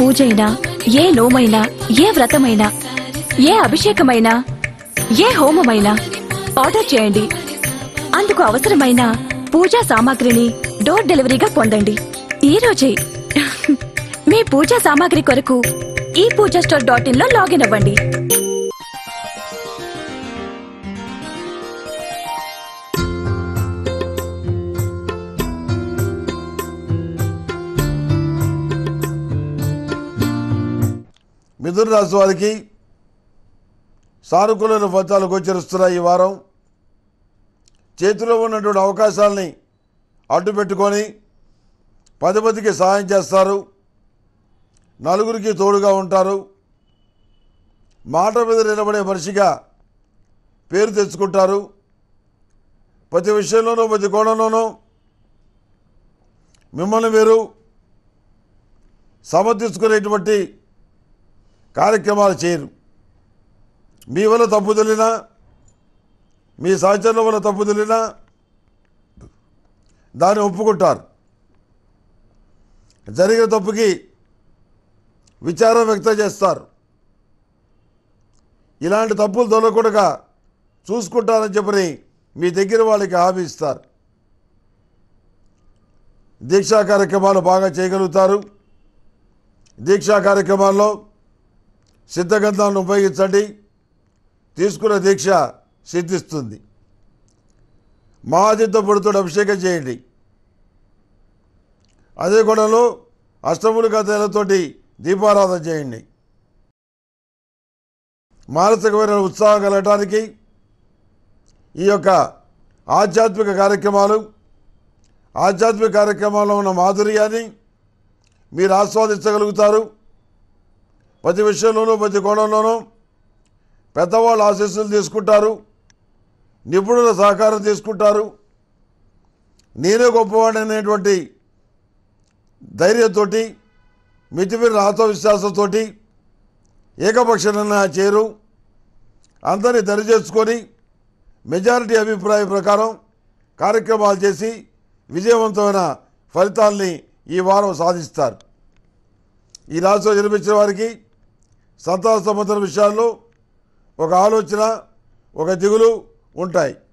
పూజైనా ఏ నోమైనా ఏ వ్రతమైనా ఏ అభిషేకమైనా ఏ హోమమైనా ఆర్డర్ చేయండి అందుకు అవసరమైన పూజా సామాగ్రిని డోర్ డెలివరీగా పొందండి ఈ రోజే మీ పూజా సామాగ్రి కొరకు ఈ పూజా స్టోర్ డాట్ ఇన్ లో లాగిన్ అవ్వండి మిథున రాశి వారికి సానుకూలమైన ఫలితాలు గోచరిస్తున్నాయి ఈ వారం చేతిలో ఉన్నటువంటి అవకాశాలని అడ్డు పెట్టుకొని పది మందికి సహాయం చేస్తారు నలుగురికి తోడుగా ఉంటారు మాట మీద నిలబడే మనిషిగా పేరు తెచ్చుకుంటారు ప్రతి విషయంలోనూ ప్రతి కోణంలోనూ మిమ్మల్ని మీరు సమర్థించుకునేటువంటి కార్యక్రమాలు చేయరు మీ వల్ల తప్పు తెలినా మీ సహచరుల వల్ల తప్పు తెలినా దాన్ని ఒప్పుకుంటారు జరిగిన తప్పుకి విచారం వ్యక్తం చేస్తారు ఇలాంటి తప్పులు దొరకకుండా చూసుకుంటారని చెప్పని మీ దగ్గర వాళ్ళకి హామీ ఇస్తారు దీక్షా కార్యక్రమాలు బాగా చేయగలుగుతారు దీక్షా కార్యక్రమాల్లో సిద్ధగంధాలను ఉపయోగించండి తీసుకున్న దీక్ష సిద్ధిస్తుంది మహాజిత్త పొడితో అభిషేకం చేయండి అదే గొడవలో అష్టములుగా తేలతోటి దీపారాధన చేయండి మానసికమైన ఉత్సాహం కలగటానికి ఈ యొక్క ఆధ్యాత్మిక కార్యక్రమాలు ఆధ్యాత్మిక కార్యక్రమాల్లో ఉన్న మాధుర్యాన్ని మీరు ఆస్వాదించగలుగుతారు ప్రతి విషయంలోనూ ప్రతి కోణంలోనూ పెద్దవాళ్ళు ఆశీస్సులు తీసుకుంటారు నిపుణుల సహకారం తీసుకుంటారు నేనే గొప్పవాడిని అనేటువంటి ధైర్యంతో మితిమీరిన ఆత్మవిశ్వాసంతో ఏకపక్ష నిర్ణయం చేరు అందరినీ దరిచేసుకొని మెజారిటీ అభిప్రాయం ప్రకారం కార్యక్రమాలు చేసి విజయవంతమైన ఫలితాల్ని ఈ వారం సాధిస్తారు ఈ రాశిలో జన్మించిన వారికి సంతాన సంబంధం విషయాల్లో ఒక ఆలోచన ఒక దిగులు ఉంటాయి